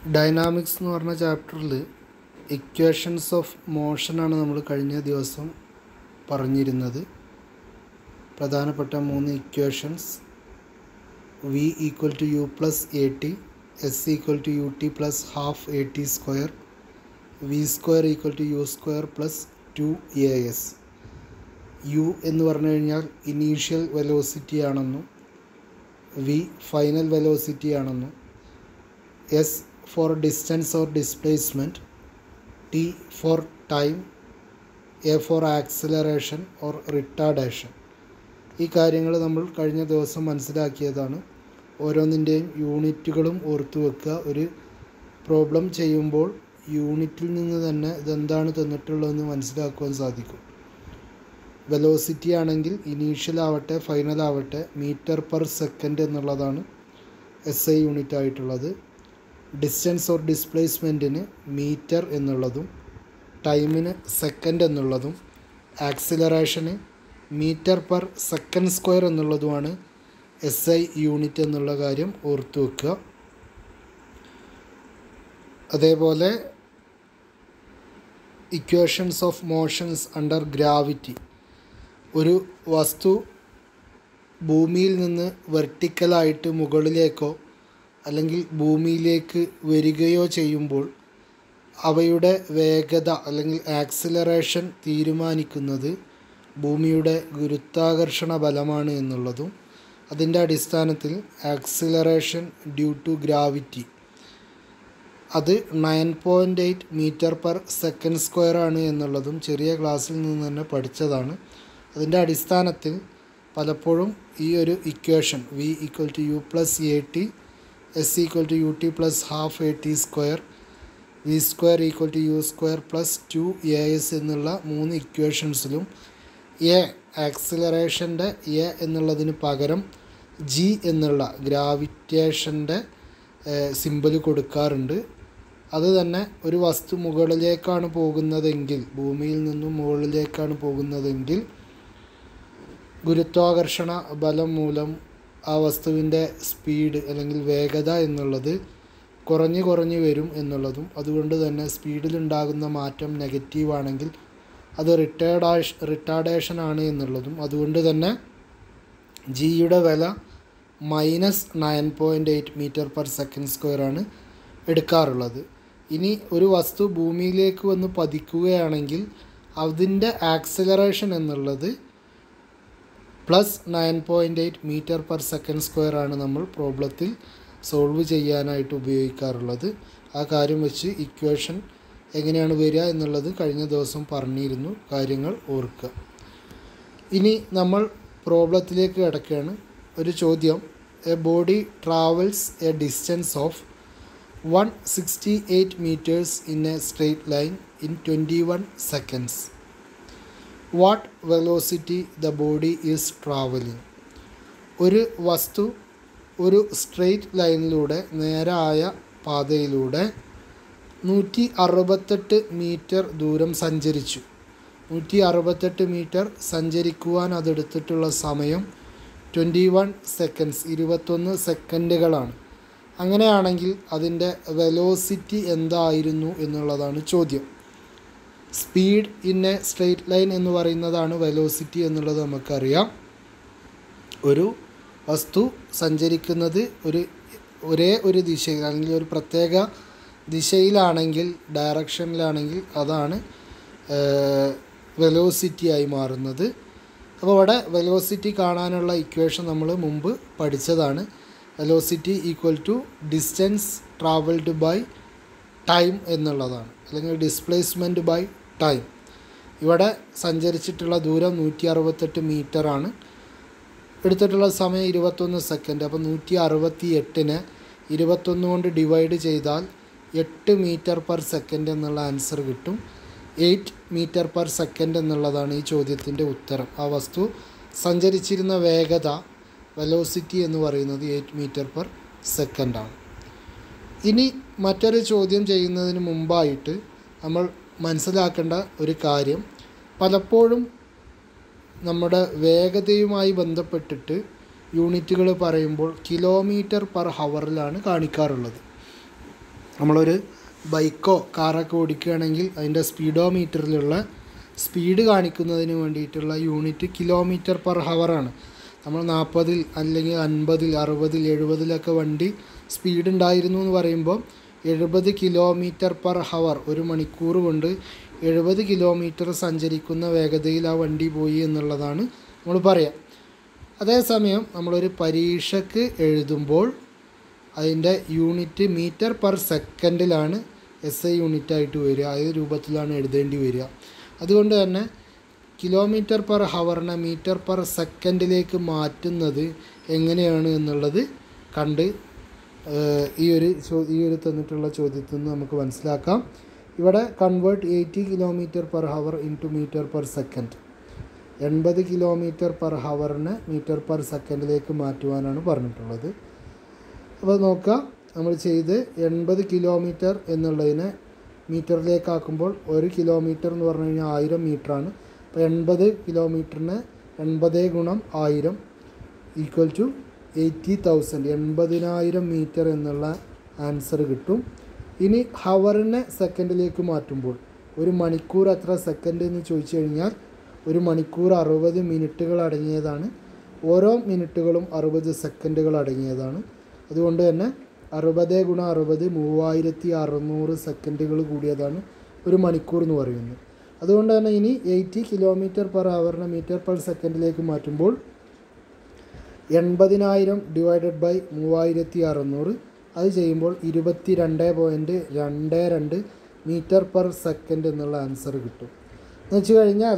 dynamics എന്ന് പറഞ്ഞ ചാപ്റ്ററിൽ ഇക്വേഷൻസ് ഓഫ് മോഷനാണ് നമ്മൾ കഴിഞ്ഞ ദിവസം പറഞ്ഞിരുന്നത് പ്രധാനപ്പെട്ട മൂന്ന് equations V equal to U plus A T S equal to U T plus half A T square V square equal to U square plus two A S U എന്ന് പറഞ്ഞു കഴിഞ്ഞാൽ initial velocity ആണെന്നും V final velocity ആണെന്നും S for distance or displacement T for time A for acceleration or retardation ഈ കാര്യങ്ങൾ നമ്മൾ കഴിഞ്ഞ ദിവസം മനസ്സിലാക്കിയതാണ് ഓരോന്നിൻ്റെയും യൂണിറ്റുകളും ഓർത്തു വെക്കുക ഒരു പ്രോബ്ലം ചെയ്യുമ്പോൾ യൂണിറ്റിൽ നിന്ന് തന്നെ ഇതെന്താണ് തന്നിട്ടുള്ളതെന്ന് മനസ്സിലാക്കുവാൻ സാധിക്കും വെലോസിറ്റി ആണെങ്കിൽ ഇനീഷ്യൽ ആവട്ടെ ഫൈനൽ ആവട്ടെ മീറ്റർ പെർ സെക്കൻഡ് എന്നുള്ളതാണ് എസ് ഐ യൂണിറ്റ് ആയിട്ടുള്ളത് ഡിസ്റ്റൻസ് ഓർ ഡിസ്പ്ലേസ്മെൻറ്റിന് മീറ്റർ എന്നുള്ളതും ടൈമിന് സെക്കൻഡ് എന്നുള്ളതും ആക്സിലറേഷന് മീറ്റർ പെർ സെക്കൻഡ് സ്ക്വയർ എന്നുള്ളതുമാണ് എസ് ഐ യൂണിറ്റ് എന്നുള്ള കാര്യം ഓർത്തു വെക്കുക അതേപോലെ equations of motions under gravity ഒരു വസ്തു ഭൂമിയിൽ നിന്ന് വെർട്ടിക്കലായിട്ട് മുകളിലേക്കോ അല്ലെങ്കിൽ ഭൂമിയിലേക്ക് വരികയോ ചെയ്യുമ്പോൾ അവയുടെ വേഗത അല്ലെങ്കിൽ ആക്സിലറേഷൻ തീരുമാനിക്കുന്നത് ഭൂമിയുടെ ഗുരുത്വാകർഷണ ബലമാണ് എന്നുള്ളതും അതിൻ്റെ അടിസ്ഥാനത്തിൽ ആക്സിലറേഷൻ ഡ്യൂ ടു ഗ്രാവിറ്റി അത് nine point eight metre per second square ആണ് എന്നുള്ളതും ചെറിയ ക്ലാസ്സിൽ നിന്ന് തന്നെ പഠിച്ചതാണ് അതിൻ്റെ അടിസ്ഥാനത്തിൽ പലപ്പോഴും ഈ ഒരു equation V equal to U plus A T S equal to U T plus half A T square V square equal to U square plus two A S എന്നുള്ള മൂന്ന് ഇക്വേഷൻസിലും എ ആക്സിലറേഷൻ്റെ എ എന്നുള്ളതിന് പകരം ജി എന്നുള്ള ഗ്രാവിറ്റേഷൻ്റെ symbol കൊടുക്കാറുണ്ട് അത് തന്നെ ഒരു വസ്തു മുകളിലേക്കാണ് പോകുന്നതെങ്കിൽ ഭൂമിയിൽ നിന്നും മുകളിലേക്കാണ് പോകുന്നതെങ്കിൽ ഗുരുത്വാകർഷണ ബലം മൂലം ആ വസ്തുവിൻ്റെ സ്പീഡ് അല്ലെങ്കിൽ വേഗത എന്നുള്ളത് കുറഞ്ഞു കുറഞ്ഞു വരും എന്നുള്ളതും അതുകൊണ്ട് തന്നെ സ്പീഡിലുണ്ടാകുന്ന മാറ്റം നെഗറ്റീവ് ആണെങ്കിൽ അത് റിട്ടേർഡാഷ് റിട്ടാർഡേഷൻ ആണ് എന്നുള്ളതും അതുകൊണ്ട് തന്നെ ജിയുടെ വില minus nine point eight metre per second square ആണ് എടുക്കാറുള്ളത് ഇനി ഒരു വസ്തു ഭൂമിയിലേക്ക് വന്ന് പതിക്കുകയാണെങ്കിൽ അതിൻ്റെ ആക്സിലറേഷൻ എന്നുള്ളത് plus nine point eight metre per second square ആണ് നമ്മൾ പ്രോബ്ലത്തിൽ സോൾവ് ചെയ്യാനായിട്ട് ഉപയോഗിക്കാറുള്ളത് ആ കാര്യം വെച്ച് ഇക്വേഷൻ എങ്ങനെയാണ് വരിക എന്നുള്ളത് കഴിഞ്ഞ ദിവസം പറഞ്ഞിരുന്നു കാര്യങ്ങൾ ഓർക്കുക ഇനി നമ്മൾ പ്രോബ്ലത്തിലേക്ക് കിടക്കുകയാണ് ഒരു ചോദ്യം a body travels a distance of one sixty eight metres in a straight line in twenty one seconds what velocity the body is travelling ഒരു വസ്തു ഒരു സ്ട്രെയിറ്റ് ലൈനിലൂടെ നേരായ പാതയിലൂടെ നൂറ്റി അറുപത്തെട്ട് മീറ്റർ ദൂരം സഞ്ചരിച്ചു നൂറ്റി അറുപത്തെട്ട് മീറ്റർ സഞ്ചരിക്കുവാൻ അതെടുത്തിട്ടുള്ള സമയം ട്വൻറ്റി വൺ സെക്കൻഡ്സ് ഇരുപത്തൊന്ന് സെക്കൻഡുകളാണ് അങ്ങനെയാണെങ്കിൽ അതിൻ്റെ വെലോസിറ്റി എന്തായിരുന്നു എന്നുള്ളതാണ് ചോദ്യം speed in a straight line എന്ന് പറയുന്നതാണ് വെലോസിറ്റി എന്നുള്ളത് നമുക്കറിയാം ഒരു വസ്തു സഞ്ചരിക്കുന്നത് ഒരു ഒരേ ഒരു ദിശയിൽ അല്ലെങ്കിൽ ഒരു പ്രത്യേക ദിശയിലാണെങ്കിൽ ഡയറക്ഷനിലാണെങ്കിൽ അതാണ് വെലോസിറ്റി ആയി മാറുന്നത് അപ്പോൾ ഇവിടെ വെലോസിറ്റി കാണാനുള്ള ഇക്വേഷൻ നമ്മൾ മുമ്പ് പഠിച്ചതാണ് velocity equal to distance travelled by time എന്നുള്ളതാണ് അല്ലെങ്കിൽ ഡിസ്പ്ലേസ്മെൻറ്റ് ബൈ ടൈം ഇവിടെ സഞ്ചരിച്ചിട്ടുള്ള ദൂരം നൂറ്റി അറുപത്തെട്ട് മീറ്ററാണ് എടുത്തിട്ടുള്ള സമയം ഇരുപത്തൊന്ന് സെക്കൻഡ് അപ്പോൾ നൂറ്റി അറുപത്തി എട്ടിന് ഇരുപത്തൊന്ന് കൊണ്ട് ഡിവൈഡ് ചെയ്താൽ എട്ട് മീറ്റർ പെർ സെക്കൻഡ് എന്നുള്ള ആൻസർ കിട്ടും എയ്റ്റ് മീറ്റർ പെർ സെക്കൻഡ് എന്നുള്ളതാണ് ഈ ചോദ്യത്തിൻ്റെ ഉത്തരം ആ വസ്തു സഞ്ചരിച്ചിരുന്ന വേഗത വെലോസിറ്റി എന്ന് പറയുന്നത് എയ്റ്റ് മീറ്റർ പെർ സെക്കൻഡാണ് ഇനി മറ്റൊരു ചോദ്യം ചെയ്യുന്നതിന് മുമ്പായിട്ട് നമ്മൾ മനസ്സിലാക്കേണ്ട ഒരു കാര്യം പലപ്പോഴും നമ്മുടെ വേഗതയുമായി ബന്ധപ്പെട്ടിട്ട് യൂണിറ്റുകൾ പറയുമ്പോൾ കിലോമീറ്റർ പെർ ഹവറിലാണ് കാണിക്കാറുള്ളത് നമ്മളൊരു ബൈക്കോ കാറൊക്കെ ഓടിക്കുകയാണെങ്കിൽ അതിൻ്റെ സ്പീഡോ മീറ്ററിലുള്ള സ്പീഡ് കാണിക്കുന്നതിന് വേണ്ടിയിട്ടുള്ള യൂണിറ്റ് കിലോമീറ്റർ പെർ ഹവറാണ് നമ്മൾ നാൽപ്പതിൽ അല്ലെങ്കിൽ അൻപതിൽ അറുപതിൽ എഴുപതിലൊക്കെ വണ്ടി സ്പീഡ് ഉണ്ടായിരുന്നു എന്ന് പറയുമ്പോൾ എഴുപത് കിലോമീറ്റർ പെർ ഹവർ ഒരു മണിക്കൂർ കൊണ്ട് എഴുപത് കിലോമീറ്റർ സഞ്ചരിക്കുന്ന വേഗതയിൽ ആ വണ്ടി പോയി എന്നുള്ളതാണ് നമ്മൾ പറയാം അതേസമയം നമ്മളൊരു പരീക്ഷയ്ക്ക് എഴുതുമ്പോൾ അതിൻ്റെ യൂണിറ്റ് മീറ്റർ പെർ സെക്കൻഡിലാണ് എസ് ഐ യൂണിറ്റായിട്ട് വരിക ഏത് രൂപത്തിലാണ് എഴുതേണ്ടി വരിക അതുകൊണ്ട് തന്നെ കിലോമീറ്റർ പെർ ഹവറിനെ മീറ്റർ പെർ സെക്കൻഡിലേക്ക് മാറ്റുന്നത് എങ്ങനെയാണ് എന്നുള്ളത് കണ്ട് ഏഹ്, ഈ ഒരു ചോ- ഈ ഒരു തന്നിട്ടുള്ള ചോദ്യത്തിൽ നിന്ന് നമുക്ക് മനസ്സിലാക്കാം ഇവിടെ convert eighty kilometre per hour into metre per second എൺപത് കിലോമീറ്റർ പെർ ഹവറിനെ മീറ്റർ പെർ സെക്കൻഡിലേക്ക് മാറ്റുവാനാണ് പറഞ്ഞിട്ടുള്ളത് അപ്പോൾ നോക്കുക നമ്മൾ ചെയ്ത് എൺപത് കിലോമീറ്റർ എന്നുള്ളതിനെ മീറ്ററിലേക്കാക്കുമ്പോൾ ഒരു കിലോമീറ്റർ എന്ന് പറഞ്ഞു കഴിഞ്ഞാൽ ആയിരം മീറ്ററാണ് അപ്പോൾ എൺപത് കിലോമീറ്ററിന് എൺപത് ഗുണം ആയിരം ഈക്വൽ ടു എയ്റ്റി തൗസൻഡ് എൺപതിനായിരം മീറ്റർ എന്നുള്ള ആൻസർ കിട്ടും ഇനി ഹവറിനെ സെക്കൻഡിലേക്ക് മാറ്റുമ്പോൾ ഒരു മണിക്കൂർ എത്ര സെക്കൻഡ് എന്ന് ചോദിച്ചു കഴിഞ്ഞാൽ ഒരു മണിക്കൂർ അറുപത് മിനിറ്റുകൾ അടങ്ങിയതാണ് ഓരോ മിനിറ്റുകളും അറുപത് സെക്കൻഡുകൾ അടങ്ങിയതാണ് അതുകൊണ്ട് തന്നെ അറുപത് ഗുണം അറുപത് മൂവായിരത്തി അറുന്നൂറ് സെക്കൻഡുകൾ കൂടിയതാണ് ഒരു മണിക്കൂർ എന്ന് പറയുന്നത് അതുകൊണ്ട് തന്നെ ഇനി എയ്റ്റി കിലോമീറ്റർ പെർ ഹവറിനെ മീറ്റർ പെർ സെക്കൻഡിലേക്ക് മാറ്റുമ്പോൾ എൺപതിനായിരം ഡിവൈഡഡ് ബൈ മൂവായിരത്തി അറുന്നൂറ് അത് ചെയ്യുമ്പോൾ ഇരുപത്തി രണ്ട് പോയിൻറ്റ് രണ്ട് രണ്ട് മീറ്റർ പെർ സെക്കൻഡ് എന്നുള്ള ആൻസർ കിട്ടും എന്ന് വെച്ച് കഴിഞ്ഞാൽ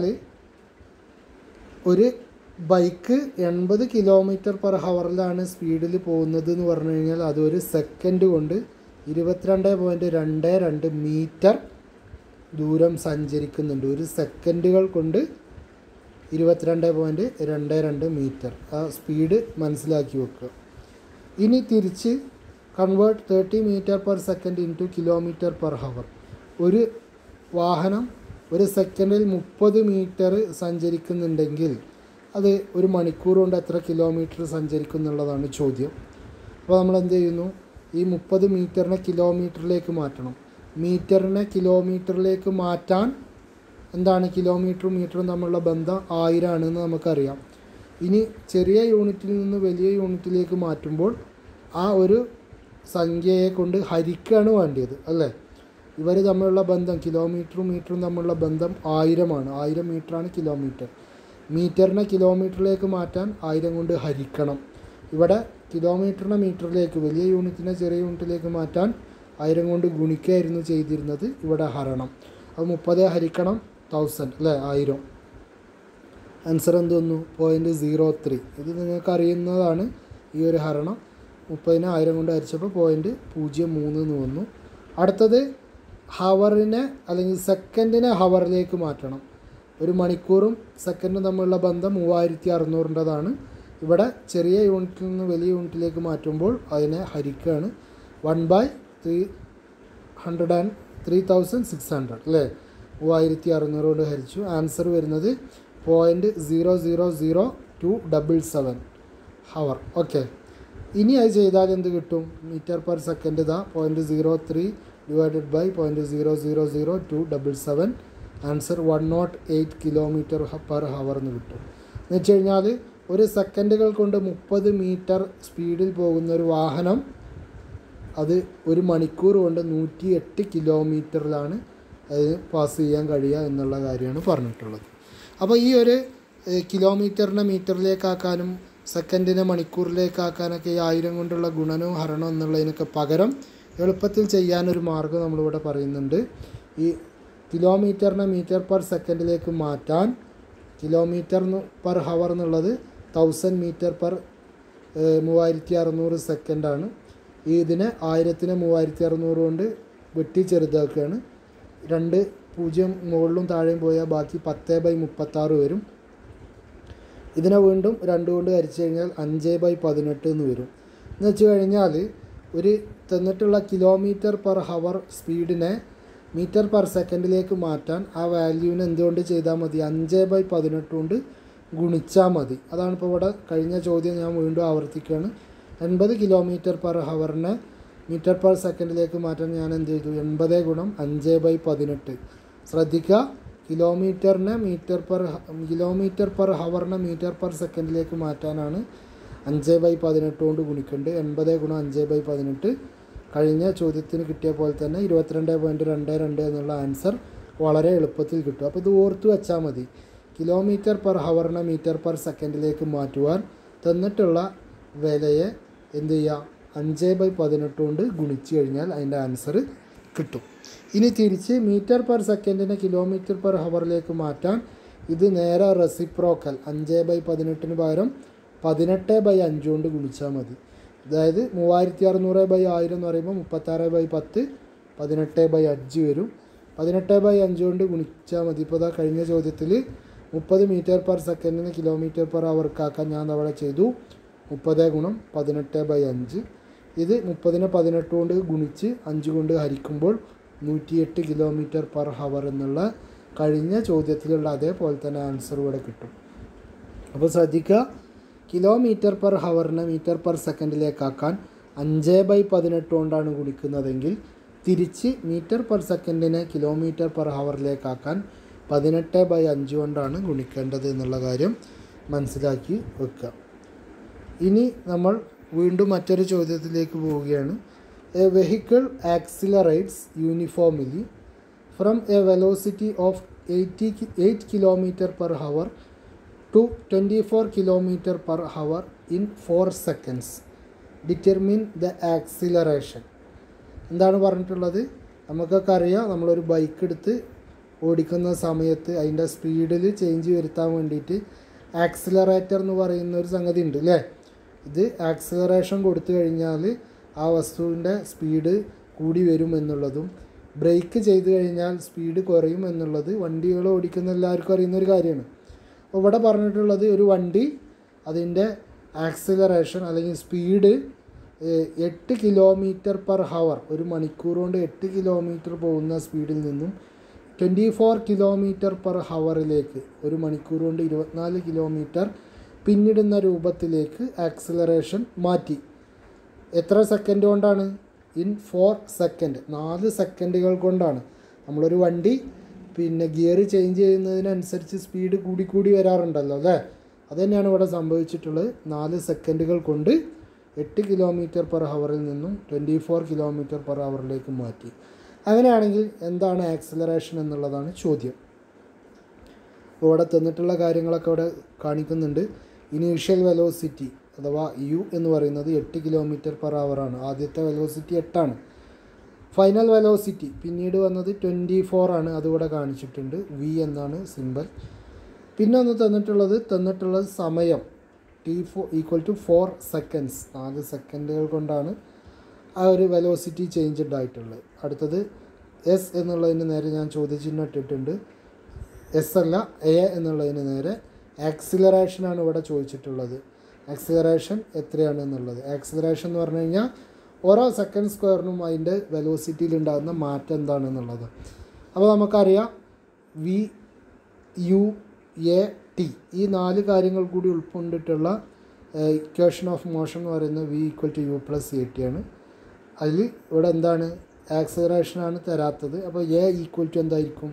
ഒരു ബൈക്ക് എൺപത് കിലോമീറ്റർ പെർ ഹവറിലാണ് സ്പീഡിൽ പോകുന്നത് എന്ന് പറഞ്ഞു കഴിഞ്ഞാൽ അതൊരു സെക്കൻഡ് കൊണ്ട് ഇരുപത്തിരണ്ട് പോയിൻറ്റ് രണ്ട് രണ്ട് മീറ്റർ ദൂരം സഞ്ചരിക്കുന്നുണ്ട് ഒരു സെക്കൻഡുകൾ കൊണ്ട് ഇരുപത്തിരണ്ട് പോയിൻറ്റ് രണ്ട് രണ്ട് മീറ്റർ ആ സ്പീഡ് മനസ്സിലാക്കി വെക്കുക ഇനി തിരിച്ച് convert thirty metre per second into kilometre per hour ഒരു വാഹനം ഒരു സെക്കൻഡിൽ മുപ്പത് മീറ്റർ സഞ്ചരിക്കുന്നുണ്ടെങ്കിൽ അത് ഒരു മണിക്കൂർ കൊണ്ട് എത്ര കിലോമീറ്റർ സഞ്ചരിക്കും എന്നുള്ളതാണ് ചോദ്യം അപ്പോൾ നമ്മൾ എന്ത് ചെയ്യുന്നു ഈ മുപ്പത് മീറ്ററിനെ കിലോമീറ്ററിലേക്ക് മാറ്റണം മീറ്ററിനെ കിലോമീറ്ററിലേക്ക് മാറ്റാൻ എന്താണ് കിലോമീറ്ററും മീറ്ററും തമ്മിലുള്ള ബന്ധം ആയിരമാണെന്ന് നമുക്കറിയാം ഇനി ചെറിയ യൂണിറ്റിൽ നിന്ന് വലിയ യൂണിറ്റിലേക്ക് മാറ്റുമ്പോൾ ആ ഒരു സംഖ്യയെ കൊണ്ട് ഹരിക്കുകയാണ് വേണ്ടിയത് അല്ലേ ഇവർ തമ്മിലുള്ള ബന്ധം കിലോമീറ്ററും മീറ്ററും തമ്മിലുള്ള ബന്ധം ആയിരമാണ് ആയിരം മീറ്ററാണ് കിലോമീറ്റർ മീറ്ററിനെ കിലോമീറ്ററിലേക്ക് മാറ്റാൻ ആയിരം കൊണ്ട് ഹരിക്കണം ഇവിടെ കിലോമീറ്ററിനെ മീറ്ററിലേക്ക് വലിയ യൂണിറ്റിനെ ചെറിയ യൂണിറ്റിലേക്ക് മാറ്റാൻ ആയിരം കൊണ്ട് ഗുണിക്കായിരുന്നു ചെയ്തിരുന്നത് ഇവിടെ ഹരണം അത് മുപ്പത് ഹരിക്കണം തൗസൻഡ് അല്ലേ ആയിരം ആൻസർ എന്ത് വന്നു പോയിൻറ്റ് സീറോ ത്രീ ഇത് നിങ്ങൾക്ക് അറിയുന്നതാണ് ഈ ഒരു ഹരണം മുപ്പതിനെ ആയിരം കൊണ്ട് ഹരിച്ചപ്പോൾ പോയിൻറ്റ് പൂജ്യം മൂന്ന് എന്ന് വന്നു അടുത്തത് ഹവറിനെ അല്ലെങ്കിൽ സെക്കൻഡിനെ ഹവറിലേക്ക് മാറ്റണം ഒരു മണിക്കൂറും സെക്കൻഡും തമ്മിലുള്ള ബന്ധം മൂവായിരത്തി അറുന്നൂറിൻ്റെതാണ് ഇവിടെ ചെറിയ യൂണിറ്റിൽ നിന്ന് വലിയ യൂണിറ്റിലേക്ക് മാറ്റുമ്പോൾ അതിനെ ഹരിക്കുകയാണ് one by three hundred and three thousand six hundred അല്ലേ മൂവായിരത്തി അറുന്നൂറ് കൊണ്ട് ഹരിച്ചു ആൻസർ വരുന്നത് point zero zero zero two double seven hour okay ഇനി അത് ചെയ്താൽ എന്ത് കിട്ടും മീറ്റർ പെർ സെക്കൻഡ് ഇതാ point zero three divided by point zero zero zero two double seven answer one naught eight kilometre per hour എന്ന് കിട്ടും എന്ന് വെച്ച് കഴിഞ്ഞാൽ ഒരു സെക്കൻഡുകൾ കൊണ്ട് മുപ്പത് മീറ്റർ സ്പീഡിൽ പോകുന്ന ഒരു വാഹനം അത് ഒരു മണിക്കൂർ കൊണ്ട് നൂറ്റി എട്ട് കിലോമീറ്ററിലാണ് അത് പാസ് ചെയ്യാൻ കഴിയുക എന്നുള്ള കാര്യമാണ് പറഞ്ഞിട്ടുള്ളത് അപ്പോൾ ഈ ഒരു ഏഹ്, കിലോമീറ്ററിനെ മീറ്ററിലേക്കാക്കാനും സെക്കൻഡിനെ മണിക്കൂറിലേക്കാക്കാനൊക്കെ ഈ ആയിരം കൊണ്ടുള്ള ഗുണനവും ഹരണവും എന്നുള്ളതിനൊക്കെ പകരം എളുപ്പത്തിൽ ചെയ്യാനൊരു മാർഗ്ഗം നമ്മളിവിടെ പറയുന്നുണ്ട് ഈ കിലോമീറ്ററിനെ മീറ്റർ പെർ സെക്കൻഡിലേക്ക് മാറ്റാൻ കിലോമീറ്റർ പെർ ഹവർ എന്നുള്ളത് തൗസൻഡ് മീറ്റർ പെർ മൂവായിരത്തി അറുന്നൂറ് സെക്കൻഡാണ് ഈ ഇതിനെ ആയിരത്തിനെ മൂവായിരത്തി അറുന്നൂറ് കൊണ്ട് വെട്ടി ചെറുതാക്കുകയാണ് രണ്ട് പൂജ്യം മുകളിലും താഴെയും പോയാൽ ബാക്കി പത്ത് ബൈ മുപ്പത്താറ് വരും ഇതിനെ വീണ്ടും രണ്ട് കൊണ്ട് ഹരിച്ചു കഴിഞ്ഞാൽ അഞ്ച് ബൈ പതിനെട്ട് എന്ന് വരും എന്ന് വെച്ച് കഴിഞ്ഞാൽ ഒരു തന്നിട്ടുള്ള കിലോമീറ്റർ പെർ ഹവർ സ്പീഡിനെ മീറ്റർ പെർ സെക്കൻഡിലേക്ക് മാറ്റാൻ ആ വാല്യൂവിനെ എന്തുകൊണ്ട് ചെയ്താൽ മതി അഞ്ച് ബൈ പതിനെട്ട് കൊണ്ട് ഗുണിച്ചാൽ മതി അതാണ് ഇപ്പോൾ ഇവിടെ കഴിഞ്ഞ ചോദ്യം ഞാൻ വീണ്ടും ആവർത്തിക്കുകയാണ് എൺപത് കിലോമീറ്റർ പെർ ഹവറിനെ മീറ്റർ പെർ സെക്കൻഡിലേക്ക് മാറ്റാൻ ഞാൻ എന്ത് ചെയ്തു എൺപത് ഗുണം അഞ്ച് ബൈ പതിനെട്ട് ശ്രദ്ധിക്കുക കിലോമീറ്ററിനെ മീറ്റർ പെർ കിലോമീറ്റർ പെർ ഹവറിനെ മീറ്റർ പെർ സെക്കൻഡിലേക്ക് മാറ്റാനാണ് അഞ്ച് ബൈ പതിനെട്ട് കൊണ്ട് ഗുണിക്കേണ്ടത് എൺപത് ഗുണം അഞ്ച് ബൈ പതിനെട്ട് കഴിഞ്ഞ ചോദ്യത്തിന് കിട്ടിയ പോലെ തന്നെ ഇരുപത്തിരണ്ട് പോയിൻറ്റ് രണ്ട് രണ്ട് എന്നുള്ള ആൻസർ വളരെ എളുപ്പത്തിൽ കിട്ടും അപ്പോൾ ഇത് ഓർത്ത് വെച്ചാൽ മതി കിലോമീറ്റർ പെർ ഹവറിനെ മീറ്റർ പെർ സെക്കൻഡിലേക്ക് മാറ്റുവാൻ തന്നിട്ടുള്ള വിലയെ എന്ത് ചെയ്യുക അഞ്ച് ബൈ പതിനെട്ട് കൊണ്ട് ഗുണിച്ച് കഴിഞ്ഞാൽ അതിൻ്റെ ആൻസർ കിട്ടും ഇനി തിരിച്ച് മീറ്റർ പെർ സെക്കൻഡിനെ കിലോമീറ്റർ പെർ ഹവറിലേക്ക് മാറ്റാൻ ഇത് നേരെ റെസിപ്രോക്കൽ അഞ്ച് ബൈ പതിനെട്ടിന് പകരം പതിനെട്ട് ബൈ അഞ്ച് കൊണ്ട് ഗുണിച്ചാൽ മതി അതായത് മൂവായിരത്തി അറുന്നൂറ് ബൈ ആയിരം എന്ന് പറയുമ്പോൾ മുപ്പത്താറ് ബൈ പത്ത് പതിനെട്ട് ബൈ അഞ്ച് വരും പതിനെട്ട് ബൈ അഞ്ച് കൊണ്ട് ഗുണിച്ചാൽ മതി ഇപ്പോൾ ഇതാ കഴിഞ്ഞ ചോദ്യത്തിൽ മുപ്പത് മീറ്റർ പെർ സെക്കൻഡിന് കിലോമീറ്റർ പെർ അവർക്കാക്കാൻ ഞാൻ അവിടെ ചെയ്തു മുപ്പത് ഗുണം പതിനെട്ട് ബൈ അഞ്ച് ഇത് മുപ്പതിനെ പതിനെട്ട് കൊണ്ട് ഗുണിച്ച് അഞ്ച് കൊണ്ട് ഹരിക്കുമ്പോൾ നൂറ്റിയെട്ട് കിലോമീറ്റർ പെർ ഹവർ എന്നുള്ള കഴിഞ്ഞ ചോദ്യത്തിലുള്ള അതേപോലെ തന്നെ ആൻസർ ഇവിടെ കിട്ടും അപ്പോൾ ശ്രദ്ധിക്കുക കിലോമീറ്റർ പെർ ഹവറിനെ മീറ്റർ പെർ സെക്കൻഡിലേക്കാക്കാൻ അഞ്ച് ബൈ പതിനെട്ട് കൊണ്ടാണ് ഗുണിക്കുന്നതെങ്കിൽ തിരിച്ച് മീറ്റർ പെർ സെക്കൻഡിനെ കിലോമീറ്റർ പെർ ഹവറിലേക്കാക്കാൻ പതിനെട്ട് ബൈ അഞ്ച് കൊണ്ടാണ് ഗുണിക്കേണ്ടത് എന്നുള്ള കാര്യം മനസ്സിലാക്കി വെക്കുക ഇനി നമ്മൾ വീണ്ടും മറ്റൊരു ചോദ്യത്തിലേക്ക് പോവുകയാണ് a vehicle accelerates uniformly from a velocity of eighty eight kilometre per hour to twenty four kilometre per hour in four seconds determine the acceleration എന്താണ് പറഞ്ഞിട്ടുള്ളത് നമുക്കൊക്കെ അറിയാം നമ്മളൊരു ബൈക്ക് എടുത്ത് ഓടിക്കുന്ന സമയത്ത് അതിൻ്റെ സ്പീഡിൽ ചേഞ്ച് വരുത്താൻ വേണ്ടിയിട്ട് ആക്സിലറേറ്റർ എന്ന് പറയുന്ന ഒരു സംഗതി ഉണ്ട് അല്ലേ ഇത് ആക്സിലറേഷൻ കൊടുത്തു കഴിഞ്ഞാൽ ആ വസ്തുവിൻ്റെ സ്പീഡ് കൂടി വരും എന്നുള്ളതും ബ്രേക്ക് ചെയ്ത് കഴിഞ്ഞാൽ സ്പീഡ് കുറയും എന്നുള്ളത് വണ്ടികൾ ഓടിക്കുന്ന എല്ലാവർക്കും അറിയുന്ന ഒരു കാര്യമാണ് അപ്പോൾ ഇവിടെ പറഞ്ഞിട്ടുള്ളത് ഒരു വണ്ടി അതിൻ്റെ ആക്സിലറേഷൻ അല്ലെങ്കിൽ സ്പീഡ് എട്ട് കിലോമീറ്റർ പെർ ഹവർ ഒരു മണിക്കൂർ കൊണ്ട് എട്ട് കിലോമീറ്റർ പോകുന്ന സ്പീഡിൽ നിന്നും ട്വൻറ്റി ഫോർ കിലോമീറ്റർ പെർ ഹവറിലേക്ക് ഒരു മണിക്കൂർ കൊണ്ട് ഇരുപത്തിനാല് കിലോമീറ്റർ പിന്നിടുന്ന രൂപത്തിലേക്ക് ആക്സിലറേഷൻ മാറ്റി എത്ര സെക്കൻഡ് കൊണ്ടാണ് ഇൻ ഫോർ സെക്കൻഡ് നാല് സെക്കൻഡുകൾ കൊണ്ടാണ് നമ്മളൊരു വണ്ടി പിന്നെ ഗിയർ ചേഞ്ച് ചെയ്യുന്നതിനനുസരിച്ച് സ്പീഡ് കൂടി കൂടി വരാറുണ്ടല്ലോ അല്ലേ അത് തന്നെയാണ് ഇവിടെ സംഭവിച്ചിട്ടുള്ളത് നാല് സെക്കൻഡുകൾ കൊണ്ട് എട്ട് കിലോമീറ്റർ പെർ ഹവറിൽ നിന്നും ട്വൻറ്റി ഫോർ കിലോമീറ്റർ പെർ ഹവറിലേക്ക് മാറ്റി അങ്ങനെയാണെങ്കിൽ എന്താണ് ആക്സിലറേഷൻ എന്നുള്ളതാണ് ചോദ്യം അപ്പോൾ ഇവിടെ തന്നിട്ടുള്ള കാര്യങ്ങളൊക്കെ ഇവിടെ കാണിക്കുന്നുണ്ട് ഇനീഷ്യൽ വെലോസിറ്റി അഥവാ യു എന്ന് പറയുന്നത് എട്ട് കിലോമീറ്റർ പെർ ആണ് ആദ്യത്തെ വെലോസിറ്റി എട്ടാണ് ഫൈനൽ വെലോസിറ്റി പിന്നീട് വന്നത് ട്വൻറ്റി ഫോർ ആണ് അതിവിടെ കാണിച്ചിട്ടുണ്ട് വി എന്നാണ് സിമ്പൽ പിന്നെ ഒന്ന് തന്നിട്ടുള്ളത് തന്നിട്ടുള്ളത് സമയം ടി ഫോ ഈക്വൽ ടു ഫോർ സെക്കൻഡ്സ് നാല് സെക്കൻഡുകൾ കൊണ്ടാണ് ആ ഒരു വെലോസിറ്റി ചേഞ്ച് ഉണ്ടായിട്ടുള്ളത് അടുത്തത് എസ് എന്നുള്ളതിന് നേരെ ഞാൻ ചോദ്യചിഹ്നം ഇട്ടിട്ടുണ്ട് എസ് അല്ല എ എന്നുള്ളതിന് നേരെ ആക്സിലറേഷനാണ് ഇവിടെ ചോദിച്ചിട്ടുള്ളത് ആക്സിലറേഷൻ എത്രയാണ് എന്നുള്ളത് ആക്സിലറേഷൻ എന്ന് പറഞ്ഞു കഴിഞ്ഞാൽ ഓരോ സെക്കൻഡ് സ്ക്വയറിനും അതിൻ്റെ വെലോസിറ്റിയിൽ ഉണ്ടാകുന്ന മാറ്റം എന്താണെന്നുള്ളത് അപ്പോൾ നമുക്കറിയാം വി യു എ ടി ഈ നാല് കാര്യങ്ങൾ കൂടി ഉൾക്കൊണ്ടിട്ടുള്ള ഇക്വേഷൻ ഓഫ് മോഷൻ എന്ന് പറയുന്നത് V equal to U plus A T ആണ് അതിൽ ഇവിടെ എന്താണ് ആക്സിലറേഷനാണ് തരാത്തത് അപ്പോൾ എ ഈക്വൽ ടു എന്തായിരിക്കും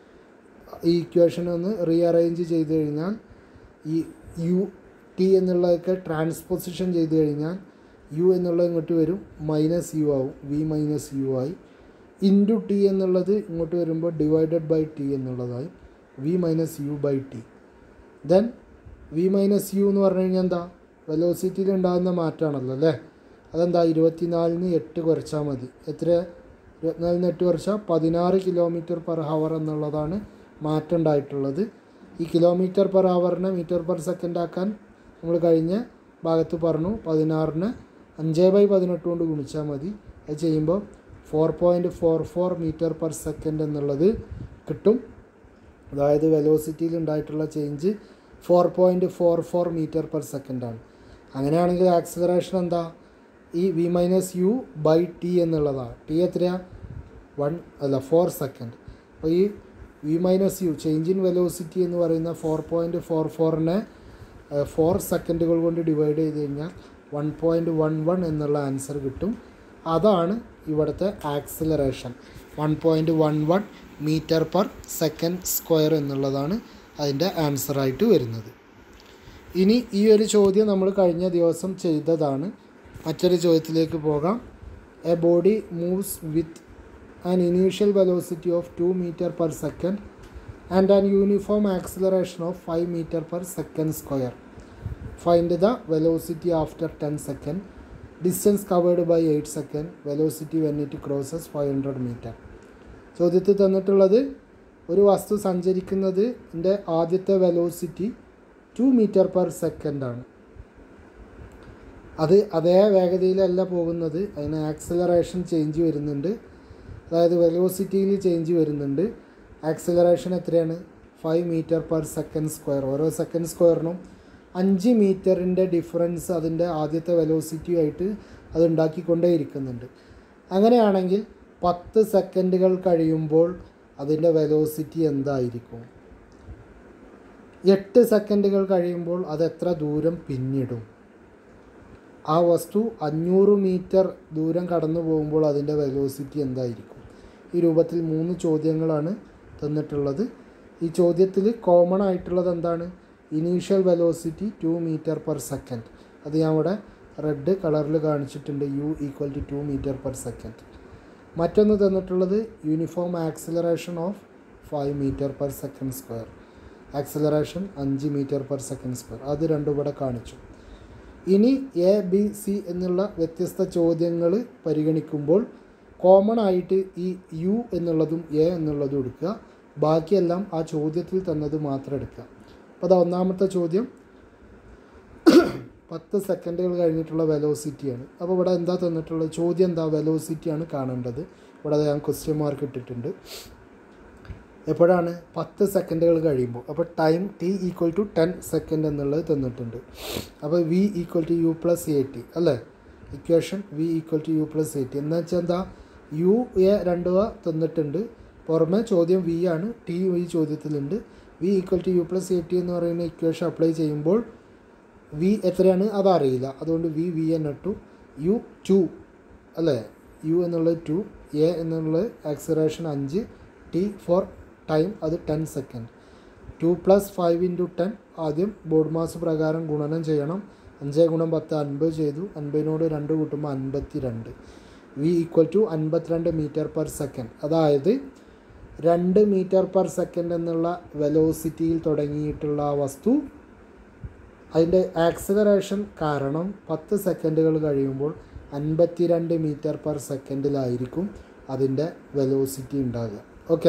ഈ ഇക്വേഷൻ ഒന്ന് റീഅറേഞ്ച് ചെയ്ത് കഴിഞ്ഞാൽ ഈ യു ടി എന്നുള്ളതൊക്കെ ട്രാൻസ്പോസിഷൻ ചെയ്ത് കഴിഞ്ഞാൽ യു എന്നുള്ളത് ഇങ്ങോട്ട് വരും മൈനസ് യു ആവും വി മൈനസ് യു ആയി ഇൻറ്റു ടി എന്നുള്ളത് ഇങ്ങോട്ട് വരുമ്പോൾ ഡിവൈഡഡ് ബൈ ടി എന്നുള്ളതായി V minus U by T then V minus U എന്ന് പറഞ്ഞു കഴിഞ്ഞാൽ എന്താ വെലോസിറ്റിയിൽ ഉണ്ടാകുന്ന മാറ്റമാണല്ലോ അല്ലേ അതെന്താ ഇരുപത്തിനാലിന് എട്ട് കുറച്ചാൽ മതി എത്ര ഇരുപത്തിനാലിന് എട്ട് കുറച്ചാൽ പതിനാറ് കിലോമീറ്റർ പെർ ഹവർ എന്നുള്ളതാണ് മാറ്റം ഉണ്ടായിട്ടുള്ളത് ഈ കിലോമീറ്റർ പെർ ഹവറിനെ മീറ്റർ പെർ സെക്കൻഡ് ആക്കാൻ നമ്മൾ കഴിഞ്ഞ ഭാഗത്ത് പറഞ്ഞു പതിനാറിന് അഞ്ച് ബൈ പതിനെട്ട് കൊണ്ട് ഗുണിച്ചാൽ മതി അത് ചെയ്യുമ്പോൾ four point four four metre per second എന്നുള്ളത് കിട്ടും അതായത് വെലോസിറ്റിയിൽ ഉണ്ടായിട്ടുള്ള change four point four four metre per സെക്കൻഡാണ് അങ്ങനെയാണെങ്കിൽ ആക്സിലറേഷൻ എന്താ ഈ V minus U by T എന്നുള്ളതാണ് ടി എത്രയാണ് വൺ അല്ല ഫോർ സെക്കൻഡ് അപ്പോൾ ഈ V minus U change in velocity എന്ന് പറയുന്ന ഫോർ പോയിൻറ്റ് ഫോർ ഫോറിനെ ഫോർ സെക്കൻഡുകൾ കൊണ്ട് ഡിവൈഡ് ചെയ്ത് കഴിഞ്ഞാൽ വൺ പോയിൻറ്റ് വൺ വൺ എന്നുള്ള ആൻസർ കിട്ടും അതാണ് ഇവിടുത്തെ acceleration one point one one metre per second square എന്നുള്ളതാണ് അതിൻ്റെ ആൻസറായിട്ട് വരുന്നത് ഇനി ഈ ഒരു ചോദ്യം നമ്മൾ കഴിഞ്ഞ ദിവസം ചെയ്തതാണ് മറ്റൊരു ചോദ്യത്തിലേക്ക് പോകാം a body moves with an initial velocity of two metre per second and an uniform acceleration of five metre per second square find the velocity after ten second distance covered by eight second velocity when it crosses five hundred metre ചോദ്യത്തിൽ തന്നിട്ടുള്ളത് ഒരു വസ്തു സഞ്ചരിക്കുന്നതിൻ്റെ ആദ്യത്തെ velocity two metre per സെക്കൻഡാണ് അത് അതേ വേഗതയിലല്ല പോകുന്നത് അതിന് ആക്സിലറേഷൻ ചേഞ്ച് വരുന്നുണ്ട് അതായത് വെലോസിറ്റിയിൽ ചേഞ്ച് വരുന്നുണ്ട് ആക്സിലറേഷൻ എത്രയാണ് five metre per second square ഓരോ സെക്കൻഡ് സ്ക്വയറിനും അഞ്ച് മീറ്ററിൻ്റെ ഡിഫറൻസ് അതിൻ്റെ ആദ്യത്തെ വെലോസിറ്റിയായിട്ട് അത് ഉണ്ടാക്കിക്കൊണ്ടേ ഇരിക്കുന്നുണ്ട് അങ്ങനെയാണെങ്കിൽ പത്ത് സെക്കൻഡുകൾ കഴിയുമ്പോൾ അതിൻ്റെ വെലോസിറ്റി എന്തായിരിക്കും എട്ട് സെക്കൻഡുകൾ കഴിയുമ്പോൾ അത് എത്ര ദൂരം പിന്നിടും ആ വസ്തു അഞ്ഞൂറ് മീറ്റർ ദൂരം കടന്നു പോകുമ്പോൾ അതിൻ്റെ വെലോസിറ്റി എന്തായിരിക്കും ഈ രൂപത്തിൽ മൂന്ന് ചോദ്യങ്ങളാണ് തന്നിട്ടുള്ളത് ഈ ചോദ്യത്തിൽ കോമൺ ആയിട്ടുള്ളത് എന്താണ് initial velocity two metre per second അത് ഞാൻ ഇവിടെ റെഡ് കളറിൽ കാണിച്ചിട്ടുണ്ട് u equal to two metre per second മറ്റൊന്ന് തന്നിട്ടുള്ളത് uniform acceleration of five metre per second square acceleration അഞ്ച് മീറ്റർ പെർ സെക്കൻഡ് സ്ക്വയർ അത് രണ്ടും ഇവിടെ കാണിച്ചു ഇനി എ ബി സി എന്നുള്ള വ്യത്യസ്ത ചോദ്യങ്ങൾ പരിഗണിക്കുമ്പോൾ കോമൺ ആയിട്ട് ഈ യു എന്നുള്ളതും എ എന്നുള്ളതും എടുക്കുക ബാക്കിയെല്ലാം ആ ചോദ്യത്തിൽ തന്നത് മാത്രം എടുക്കുക അപ്പോൾ അത് ഒന്നാമത്തെ ചോദ്യം പത്ത് സെക്കൻഡുകൾ കഴിഞ്ഞിട്ടുള്ള വെലോസിറ്റിയാണ് അപ്പോൾ ഇവിടെ എന്താ തന്നിട്ടുള്ളത് ചോദ്യം എന്താ വെലോസിറ്റിയാണ് കാണേണ്ടത് ഇവിടെ ഞാൻ ക്വസ്റ്റ്യൻ മാർക്ക് ഇട്ടിട്ടുണ്ട് എപ്പോഴാണ് പത്ത് സെക്കൻഡുകൾ കഴിയുമ്പോൾ അപ്പോൾ time t equal to ten second എന്നുള്ളത് തന്നിട്ടുണ്ട് അപ്പോൾ v equal to U plus A t അല്ലേ equation V equal to U plus A t എന്ന് വെച്ചാൽ എന്താ യു എ രണ്ടുവ തന്നിട്ടുണ്ട് പുറമെ ചോദ്യം വി ആണ് ടി ഈ ചോദ്യത്തിലുണ്ട് v equal to U plus A t എന്ന് പറയുന്ന ഇക്വേഷൻ അപ്ലൈ ചെയ്യുമ്പോൾ വി എത്രയാണ് അതറിയില്ല അതുകൊണ്ട് വി വി എൻ ഇട്ടു യു ടു അല്ലേ യു എന്നുള്ളത് ടു എ എന്നുള്ളത് ആക്സിലറേഷൻ അഞ്ച് ടി ഫോർ ടൈം അത് ten second two plus five into ten ആദ്യം ബോർഡ് മാസ് പ്രകാരം ഗുണനം ചെയ്യണം അഞ്ച് ഗുണം പത്ത് അൻപത് ചെയ്തു അൻപതിനോട് രണ്ട് കൂട്ടുമ്പോൾ അൻപത്തി രണ്ട് വി ഈക്വൽ ടു അൻപത്തിരണ്ട് മീറ്റർ പെർ സെക്കൻഡ് അതായത് രണ്ട് മീറ്റർ പെർ സെക്കൻഡ് എന്നുള്ള വെലോസിറ്റിയിൽ തുടങ്ങിയിട്ടുള്ള ആ വസ്തു അതിൻ്റെ ആക്സിലറേഷൻ കാരണം പത്ത് സെക്കൻഡുകൾ കഴിയുമ്പോൾ അൻപത്തിരണ്ട് മീറ്റർ പെർ സെക്കൻഡിലായിരിക്കും അതിൻ്റെ വെലോസിറ്റി ഉണ്ടാകുക ഓക്കെ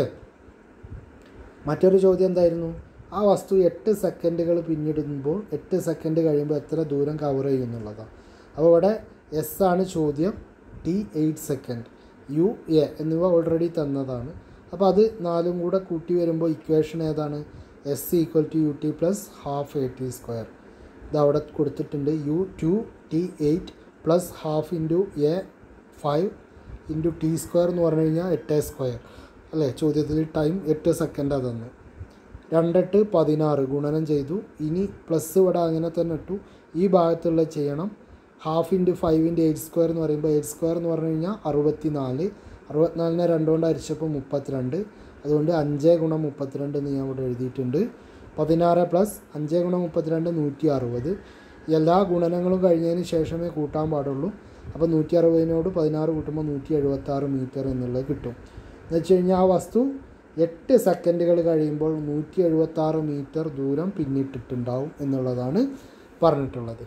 മറ്റൊരു ചോദ്യം എന്തായിരുന്നു ആ വസ്തു എട്ട് സെക്കൻഡുകൾ പിന്നിടുമ്പോൾ എട്ട് സെക്കൻഡ് കഴിയുമ്പോൾ എത്ര ദൂരം കവർ ചെയ്യുന്നുള്ളതാണ് അപ്പോൾ ഇവിടെ എസ് ആണ് ചോദ്യം t eight second u a എന്നിവ ഓൾറെഡി തന്നതാണ് അപ്പോൾ അത് നാലും കൂടെ കൂട്ടി വരുമ്പോൾ ഇക്വേഷൻ ഏതാണ് s equal to U T plus half A T square ഇത് അവിടെ കൊടുത്തിട്ടുണ്ട് u two t eight plus half into a five into t square എന്ന് പറഞ്ഞു കഴിഞ്ഞാൽ എട്ട് സ്ക്വയർ അല്ലേ ചോദ്യത്തിൽ ടൈം എട്ട് സെക്കൻഡാണ് തന്നു രണ്ടെട്ട് പതിനാറ് ഗുണനം ചെയ്തു ഇനി പ്ലസ് ഇവിടെ അങ്ങനെ തന്നെ ഇട്ടു ഈ ഭാഗത്തുള്ള ചെയ്യണം half into five into eight square എന്ന് പറയുമ്പോൾ എയ്റ്റ് സ്ക്വയർ എന്ന് പറഞ്ഞു കഴിഞ്ഞാൽ അറുപത്തി നാല് അറുപത്തിനാലിനെ രണ്ടുകൊണ്ട് അരിച്ചപ്പോൾ മുപ്പത്തിരണ്ട് അതുകൊണ്ട് അഞ്ച് ഗുണം മുപ്പത്തിരണ്ട് എന്ന് ഞാൻ ഇവിടെ എഴുതിയിട്ടുണ്ട് പതിനാറ് പ്ലസ് അഞ്ച് ഗുണം മുപ്പത്തിരണ്ട് നൂറ്റി അറുപത് എല്ലാ ഗുണനങ്ങളും കഴിഞ്ഞതിന് ശേഷമേ കൂട്ടാൻ പാടുള്ളൂ അപ്പോൾ നൂറ്റി അറുപതിനോട് പതിനാറ് കൂട്ടുമ്പോൾ നൂറ്റി എഴുപത്താറ് മീറ്റർ എന്നുള്ളത് കിട്ടും എന്ന് വെച്ച് കഴിഞ്ഞാൽ ആ വസ്തു എട്ട് സെക്കൻഡുകൾ കഴിയുമ്പോൾ നൂറ്റി എഴുപത്താറ് മീറ്റർ ദൂരം പിന്നിട്ടിട്ടുണ്ടാവും എന്നുള്ളതാണ് പറഞ്ഞിട്ടുള്ളത്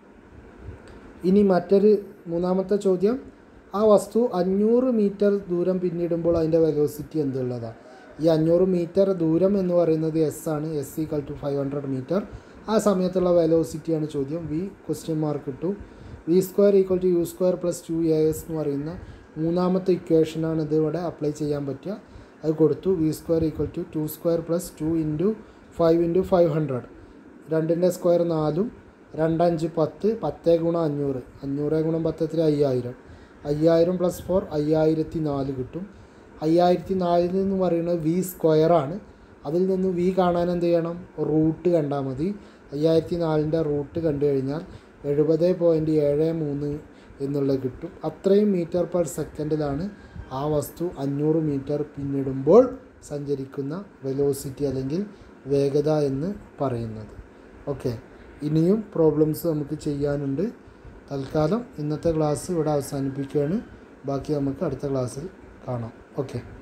ഇനി മറ്റൊരു മൂന്നാമത്തെ ചോദ്യം ആ വസ്തു അഞ്ഞൂറ് മീറ്റർ ദൂരം പിന്നിടുമ്പോൾ അതിൻ്റെ വെലോസിറ്റി എന്തുള്ളതാണ് ഈ അഞ്ഞൂറ് മീറ്റർ ദൂരം എന്ന് പറയുന്നത് എസ് ആണ് s equal to five hundred metre ആ സമയത്തുള്ള വെലോസിറ്റിയാണ് ചോദ്യം വി ക്വസ്റ്റ്യൻ മാർക്ക് ഇട്ടു v square equal to U square plus two A s എന്ന് പറയുന്ന മൂന്നാമത്തെ ഇക്വേഷനാണ് ഇത് ഇവിടെ അപ്ലൈ ചെയ്യാൻ പറ്റുക അത് കൊടുത്തു v square equal to two square plus two into five into five hundred രണ്ടിൻ്റെ സ്ക്വയർ നാലും രണ്ടഞ്ച് പത്ത് പത്ത് ഗുണം അഞ്ഞൂറ് അഞ്ഞൂറ് ഗുണം പത്തത്തിൽ അയ്യായിരം അയ്യായിരം പ്ലസ് ഫോർ അയ്യായിരത്തി നാല് കിട്ടും അയ്യായിരത്തി നാലിൽ എന്ന് പറയുന്നത് വി സ്ക്വയറാണ് അതിൽ നിന്ന് വി കാണാൻ എന്ത് ചെയ്യണം റൂട്ട് കണ്ടാൽ മതി അയ്യായിരത്തി നാലിൻ്റെ റൂട്ട് കണ്ടു കഴിഞ്ഞാൽ എഴുപത് പോയിൻറ്റ് ഏഴ് മൂന്ന് എന്നുള്ളത് കിട്ടും അത്രയും മീറ്റർ പെർ സെക്കൻഡിലാണ് ആ വസ്തു അഞ്ഞൂറ് മീറ്റർ പിന്നിടുമ്പോൾ സഞ്ചരിക്കുന്ന വെലോസിറ്റി അല്ലെങ്കിൽ വേഗത എന്ന് പറയുന്നത് ഓക്കെ ഇനിയും പ്രോബ്ലംസ് നമുക്ക് ചെയ്യാനുണ്ട് തൽക്കാലം ഇന്നത്തെ ക്ലാസ് ഇവിടെ അവസാനിപ്പിക്കുകയാണ് ബാക്കി നമുക്ക് അടുത്ത ക്ലാസ്സിൽ കാണാം ഓക്കെ